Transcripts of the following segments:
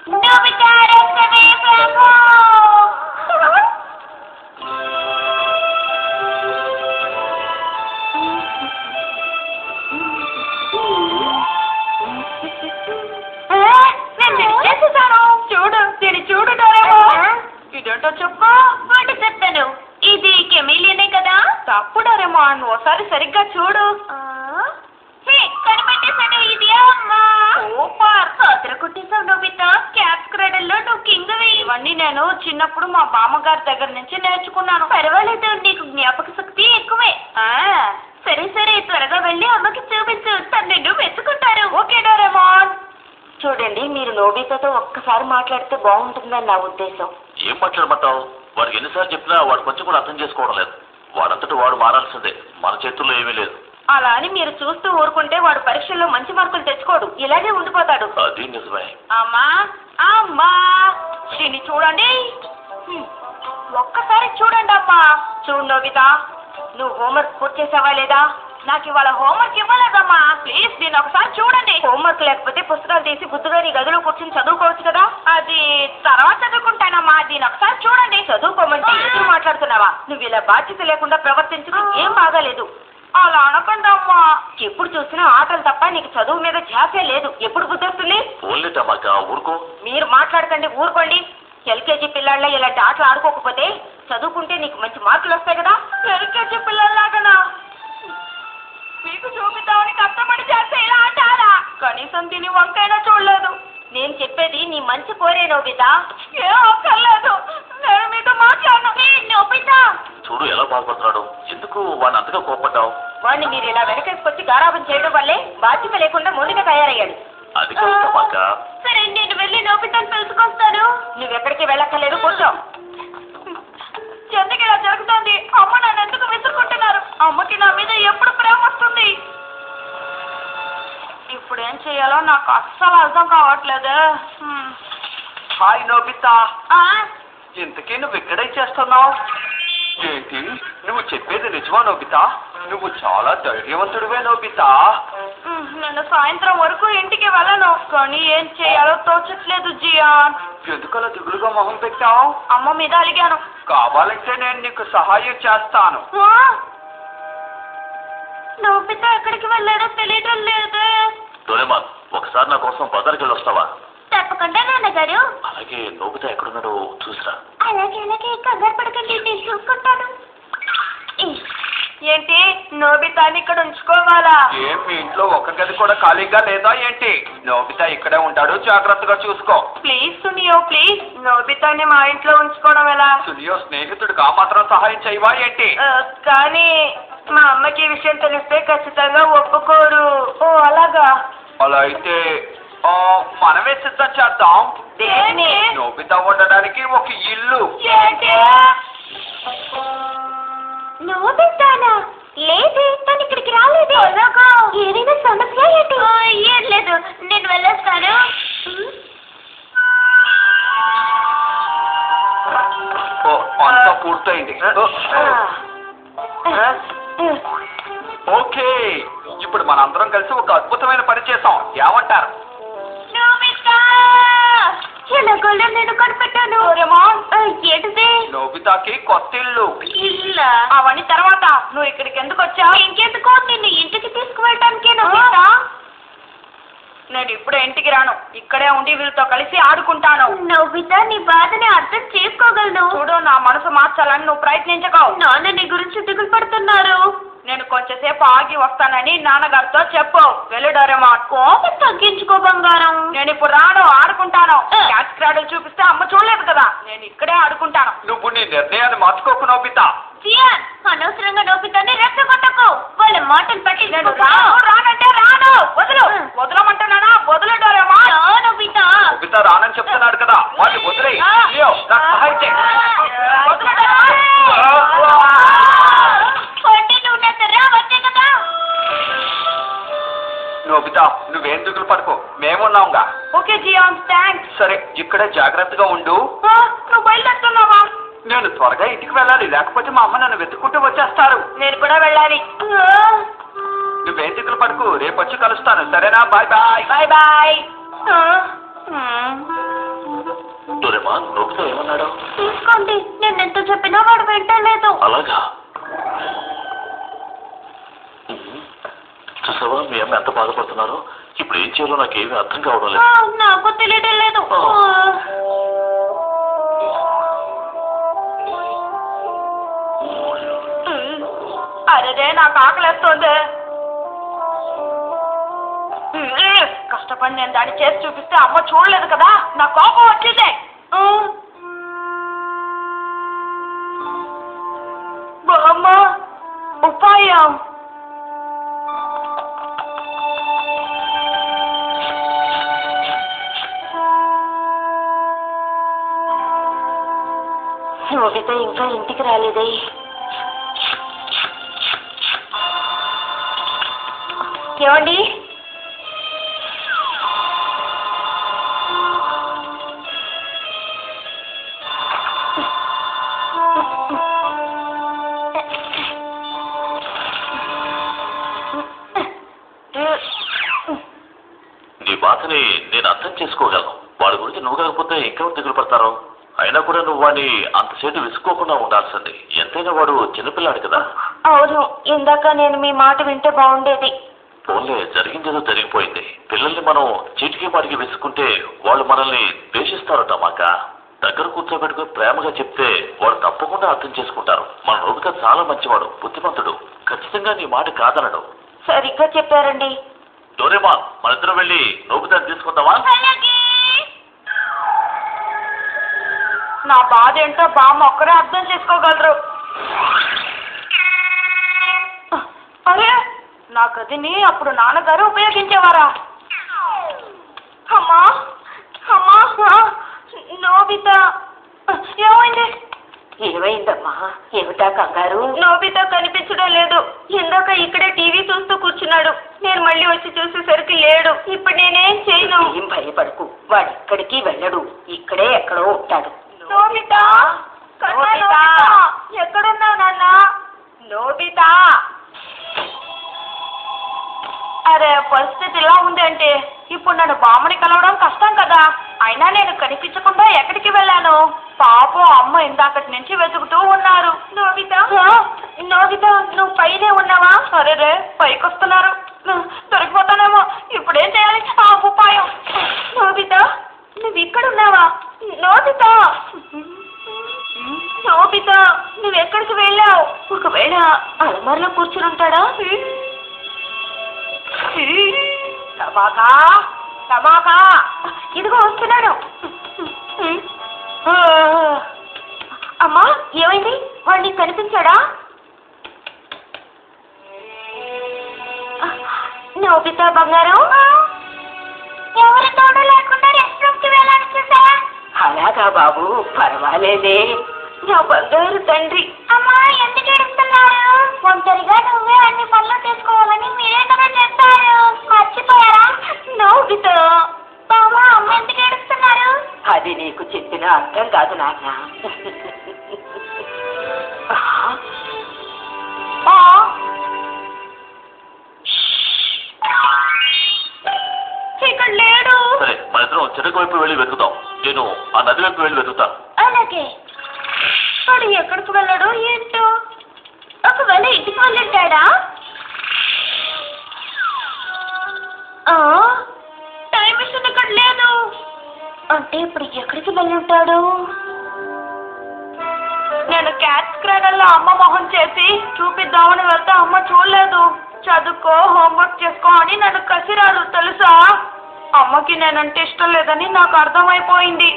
Nobita రక్షమే ప్రభు నేను చేసేసాను చూడు దీన్ని చూడు డోరేమో ఇదేంటో చెప్పు వాటి చెప్తాను ఇది కెమిలియనే కదా తప్పుడారేమో నువ్వు ఒకసారి సరిగ్గా చూడు కనిపెట్టేశాను ఇది అమ్మా సూపర్ అదర కుట్టేశావు నోబితా క్యాప్ క్రెడల్లో నువ్వు కింగ్ ఇవన్నీ నేను చిన్నప్పుడు మా బామ్మగారి దగ్గర నుంచి నేర్చుకున్నాను పర్వాలేదు నీకు జ్ఞాపక శక్తి ఎక్కువే సరే సరే త్వరగా వెళ్ళి అమ్మకి చూపించు తను నిన్ను మెచ్చుకుంటారు ఓకే డోరేమోన్ చూడండి మీరు నోబితాతో ఒక్కసారి మాట్లాడితే బాగుంటుందని నా ఉద్దేశం ఏం మాట్లాడమంటావు వాడికి ఎన్నిసార్లు చెప్పినా వాడు కొంచెం కూడా అర్థం చేసుకోవడం లేదు వాడంతటి వాడు మారాల్సిందే మన చేతుల్లో ఏమీ లేదు అలా అని మీరు చూస్తూ ఊరుకుంటే వాడు పరీక్షల్లో మంచి మార్కులు తెచ్చుకోడు ఇలాగే ఉండిపోతాడు అది నిజమే అమ్మా అమ్మా దీన్ని చూడండి హ్మ్. ఒక్కసారి చూడండి అమ్మా చూడు నోబిత నువ్వు హోంవర్క్ పూర్తి చేసావా లేదా నాకు ఇవాళ హోంవర్క్ ఇవ్వలేదమ్మా ప్లీజ్ దీన్ని ఒకసారి చూడండి హోంవర్క్ లేకపోతే పుస్తకాలు తీసి బుద్ధిగా నీ గదిలో కూర్చొని చదువుకోవచ్చు కదా అది తర్వాత చదువుకుంటానమ్మా దీన్ని ఒకసారి చూడండి చదువుకోమంటే ఎదురు మాట్లాడుతున్నావా నువ్వు ఇలా బాధ్యత లేకుండా ప్రవర్తించడం ఏం బాగాలేదు అలా అనకుండా అమ్మా ఎప్పుడు చూసినా ఆటలు తప్ప నీకు చదువు మీద ధ్యాసే లేదు ఎప్పుడు బుద్ధి వస్తుంది ఓన్లీ టమాకా ఊరుకో మీరు మాట్లాడకండి ఊరుకోండి ఎల్కేజీ పిల్లల ఇలాంటి ఆటలు ఆడుకోకపోతే చదువుకుంటే నీకు మంచి మార్కులు వస్తాయి కదా ఎల్కేజీ పిల్లల్లాగనా మీకు చూపిద్దామని కష్టపడి చేస్తే ఇలా ఆటారా కనీసం దీని వంకైనా చూడలేదు నేను చెప్పేది నీ మంచి కోరే నోబిత ఏ అక్కర్లేదు నేను మీతో మాట్లాడను నోబిత చూడు ఎలా బాధపడుతున్నాడు ఎందుకు వాడిని అంతగా కోపడ్డావు వాడిని మీరు ఇలా వెనకేసుకొచ్చి గారాబం చేయడం వల్లే బాధ్యత లేకుండా మొండిగా తయారయ్యాడు అది కాదు టమాకా సరే నేను వెళ్ళి నోబితాను పిలుచుకొస్తాను నువ్వెక్కడికి వెళ్ళక్కర్లేదు కూర్చో ఎందుకు ఇలా జరుగుతోంది అమ్మ నన్ను ఎందుకు విసురుకుంటున్నారు అమ్మకి నా మీద ఎప్పుడు ప్రేమ వస్తుంది ఇప్పుడు ఏం చేయాలో నాకు అస్సలు అర్థం కావట్లేదు హ్మ్. హాయ్ నోబితా ఆ? ఇంతకీ నువ్వు ఇక్కడే చేస్తున్నావు ఏంటి నువ్వు చెప్పేది నిజమా నోబితా నువ్వు చాలా ధైర్యవంతుడివే నోబితా హ్మ్, నేను సాయంత్రం వరకు ఇంటికి వెళ్ళను కానీ ఏం చేయాలో తోచట్లేదు జియాన్ ఎందుకలా దిగులుగా మొహం పెట్టావు అమ్మ మీద అలిగాను కావాలంటే నేను నీకు సహాయం చేస్తాను ఆ? నోబిత ఎక్కడికి వెళ్ళాడో తెలియటం లేదు డోరేమాన్ ఒకసారి నా కోసం బజార్కి వెళ్ళి వస్తావా తప్పకుండా నాన్నగారు అలాగే నోబితా ఎక్కడున్నాడో చూసిరా అలాగే అలాగే కంగారు పడకండి నేను చూసుకుంటాను ఏంటి నోబితాని ఇక్కడ ఉంచుకోవాలా ఏం మీ ఇంట్లో ఒక గది కూడా ఖాళీగా లేదా ఏంటి నోబితా ఇక్కడే ఉంటాడు జాగ్రత్తగా చూసుకో ప్లీజ్ సునియో ప్లీజ్ నోబితాని మా ఇంట్లో ఉంచుకోవడం ఎలా సునియో స్నేహితుడిగా మాత్రం సహాయం చేయవా ఏంటి ఆ, కానీ మా అమ్మకి ఈ విషయం తెలిస్తే ఖచ్చితంగా ఒప్పుకోరు ఓ అలాగా అలా అయితే ఆ, మనమే సిద్ధం చేద్దాం దేన్ని నోబితా ఉండడానికి ఒక ఇల్లు ఏంటి నోబితానా లేదే తను ఇక్కడికి రాలేదు ఏదైనా సమస్య ఏంటి ఏం లేదు నేను వెళ్ళొస్తాను ఓ, అంతా పూర్తయింది ఓ, ఓకే ఇప్పుడు మనందరం కలిసి ఒక అద్భుతమైన పని చేసాం ఏమంటారు నోబితా ఎలాగోలా నేను కనిపెట్టాను ఏంటిది నోబితాకి కొత్త ఇల్లు ఇల్ల అవన్నీ తర్వాత నువ్వు ఇక్కడికి ఎందుకు వచ్చావు ఇంకెందుకో నిన్ను ఇంటికి తీసుకువెళ్ళటానికే నోబితా నేను ఇప్పుడే ఇంటికి రాను ఇక్కడే ఉండి వీళ్ళతో కలిసి ఆడుకుంటాను నోబితా నీ బాధని అర్థం చేసుకోగలను చూడు నా మనసు మార్చాలని నువ్వు ప్రయత్నించకో నాన్న నీ గురించి దిగులు పడుతున్నారు నేను కొంచెంసేపు ఆగి వస్తానని నాన్నగారితో చెప్పు వెళ్ళుడారేమా కోపం తగ్గించుకో బంగారం నేను ఇప్పుడు రాను ఆడుకుంటాను క్యాచ్ క్రాడలు చూపిస్తే అమ్మ చూడలేదు కదా నేను ఇక్కడే ఆడుకుంటాను నువ్వు నీ నిర్ణయాన్ని మార్చుకోకు నోబితా సియాన్ అనవసరంగా నోపితాన్ని రెచ్చగొట్టకు వాళ్ళ మాటలు పట్టి నేను రాను రానంటే రాను వదులు వదలమంటున్నానా వదలడోరేమా నోపితా నోబితా రానని చెప్తున్నాడు కదా వాళ్ళు వదిలే నాకు సహాయం చేయి అంటే నువ్వు నాతో రావచ్చే కదా నోబితా నువ్వేం దిగులు పడుకో మేమున్నాంగా ఓకే జియాన్ థ్యాంక్స్ సరే ఇక్కడే జాగ్రత్తగా ఉండు నువ్వు బయలుదేరుతున్నావా నేను త్వరగా ఇంటికి వెళ్ళాలి లేకపోతే మా అమ్మ నన్ను వెతుక్కుంటూ వచ్చేస్తారు నేను కూడా వెళ్ళాలి నువ్వేం దిగులు పడుకు రేపు వచ్చి కలుస్తాను సరేనా బాయ్ బాయ్ బాయ్ బాయ్ ఏమ్మా నొప్పితో ఏమన్నాడు తీసుకోండి నేను ఎంత చెప్పినా వాడు వింటలేదు అలాగా ఉహు. చూసావా మీ అమ్మ ఎంత బాధపడుతున్నారో ఇప్పుడు ఏం చేయాలో నాకేమీ అర్థం కావడం ఆ, లేదు నాకు తెలియడం లేదు ఆ. అరే నాకు ఆకలేస్తుంది కష్టపడి నేను దాన్ని చేసి చూపిస్తే అమ్మ చూడలేదు కదా నా కోపం వచ్చింది బామ్మ ఉపాయం నోబిత ఇంకా ఇంటికి రాలేదే ఏమండి నీ బాధని నేను అర్థం చేసుకోగలను వాడి గురించి నువ్వు కాకపోతే ఇంకెవరు దిగులు పడతారు అయినా కూడా నువ్వు వాడిని అంతసేపు విసుకోకుండా ఉండాల్సింది ఎంతైనా వాడు చిన్నపిల్లాడు కదా అవును ఇందాక నేను మీ మాట వింటే బాగుండేది పోన్లే జరిగిందేదో జరిగిపోయింది పిల్లల్ని మనం చీటికి మాటికి విసుకుంటే వాళ్ళు మనల్ని ద్వేషిస్తారట మాక దగ్గర కూర్చోబెట్టుకుని ప్రేమగా చెప్తే వాడు తప్పకుండా అర్థం చేసుకుంటారు మన రోగిత చాలా మంచివాడు బుద్ధిమంతుడు ఖచ్చితంగా నీ మాట కాదనడు సరిగ్గా చెప్పారండి డోరేమాన్ మన ఇద్దరం వెళ్ళి నోబితాన్ని తీసుకుందామా నా బాధ ఏంటో బామ్మ ఒక్కరే అర్థం చేసుకోగలరు అరే నా గదిని అప్పుడు నాన్నగారు ఉపయోగించేవారా అమ్మా అమ్మా ఆ, నోబిత ఏమైంది ఏమైందమ్మా ఏమిటా కంగారు నోబిత కనిపించడం లేదు ఇందాక ఇక్కడే టీవీ చూస్తూ కూర్చున్నాడు నేను మళ్ళీ వచ్చి చూసేసరికి లేడు ఇప్పుడు నేనేం చేయను ఏం భయపడకు వాడు ఇక్కడికి వెళ్ళడు ఇక్కడే ఎక్కడో ఉంటాడు నోబిత కన్నా నోబితా! నోబితా! ఎక్కడున్నావు నాన్న నోబిత అరే పరిస్థితి ఇలా ఉంది అంటే ఇప్పుడు నన్ను బామ్మని కలవడం కష్టం కదా అయినా నేను కనిపించకుండా ఎక్కడికి వెళ్ళాను పాపం అమ్మ ఇందాకటి నుంచి వెతుకుతూ ఉన్నారు నోబిత నోబిత నువ్వు పైనే ఉన్నావా సరే రే పైకి వస్తున్నారు దొరికిపోతానేమో ఇప్పుడేం చేయాలి ఆ ఉపాయం నోబిత నువ్వు ఇక్కడ ఉన్నావా నోబిత నోబిత నువ్వెక్కడికి వెళ్ళావు ఒకవేళ అలమార్లో కూర్చుని ఉంటాడా టమాకా టమాకా ఇదిగో వస్తున్నాడు అమ్మా ఏమైంది వాడు నీకు కనిపించాడా నోబితా బంగారం ఎవరి తోడు లేకుండా రెస్ట్ రూమ్ కి వెళ్ళాలి చూసా అలాగా బాబు పర్వాలేదే నా బంగారు తండ్రి అమ్మా ఎందుకు ఏడుస్తున్నారు ఒంటరిగా నువ్వే అన్ని పనులు చేసుకోవాలని మీరే కదా చెప్పారు మర్చిపోయారా నోబితో బాబా అమ్మ ఎందుకు ఏడుస్తున్నారు అది నీకు చెప్పిన అర్థం కాదు నాన్న ఆ? ఇక్కడ లేడు సరే మన ఇద్దరం చెరుకు వైపు వెళ్ళి వెతుకుదాం నేను ఆ నది వైపు వెళ్ళి వెతుకుతాను అలాగే వాడు ఎక్కడికి వెళ్ళాడు ఏంటో ఒకవేళ ఇంటికి వెళ్ళింటాడా ఆ, టైం మిషన్ ఇక్కడ లేదు అంటే ఇప్పుడు ఎక్కడికి వెళ్ళుంటాడు నేను క్యాట్ స్క్రానర్లో అమ్మ మొహం చేసి చూపిద్దామని వెళ్తే అమ్మ చూడలేదు చదువుకో హోంవర్క్ చేసుకో అని నన్ను కసిరాడు తెలుసా అమ్మకి నేనంటే ఇష్టం లేదని నాకు అర్థమైపోయింది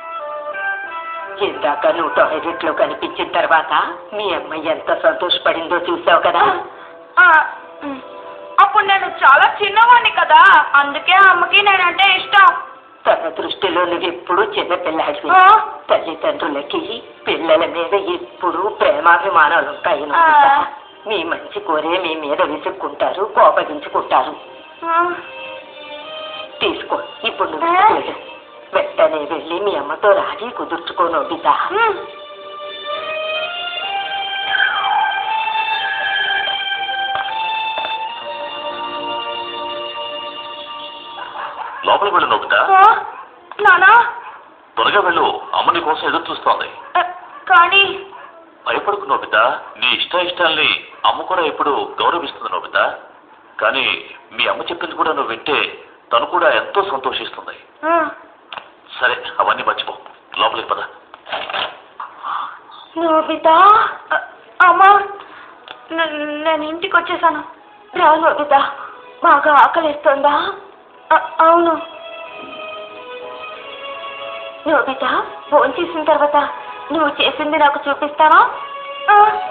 ఇందాక నువ్వు టాయిలెట్ లో కనిపించిన తర్వాత మీ అమ్మ ఎంత సంతోషపడిందో చూసావు కదా ఆ, ఉమ్. అప్పుడు నేను చాలా చిన్నవాడిని కదా అందుకే అమ్మకి నేనంటే ఇష్టం తన దృష్టిలో నువ్వు ఎప్పుడు చిన్నపిల్లాడివి ఆ? తల్లిదండ్రులకి పిల్లల మీద ఎప్పుడు ప్రేమాభిమానాలు ఉంటాయి ఆ. నోబితా. మీ మంచి కోరే మీ మీద విసుక్కుంటారు కోపగించుకుంటారు ఆ, తీసుకో ఇప్పుడు నువ్వు ఆ? వెళ్ళు. వెంటనే వెళ్ళి మీ అమ్మతో రాజీ కుదుర్చుకో నోబితా ఉమ్. లోపలికి వెళ్ళి నొక్కుతా ఆ, నానా త్వరగా వెళ్ళు అమ్మ నీ కోసం ఎదురు చూస్తోంది ఆ, కానీ భయపడకు నోబిత నీ ఇష్ట ఇష్టాల్ని అమ్మ కూడా ఎప్పుడు గౌరవిస్తుంది నోబిత కానీ మీ అమ్మ చెప్పింది కూడా నువ్వు వింటే తను కూడా ఎంతో సంతోషిస్తుంది ఆ, సరే అవన్నీ మర్చిపో లోపలికి పద నోబిత ఆ, అమ్మా న- నేను ఇంటికి వచ్చేసాను రా నోబిత బాగా ఆకలిస్తుందా ఆ, అవును నోబిత ఫోన్ చేసిన తర్వాత నువ్వు చేసింది నాకు చూపిస్తావా ఆ,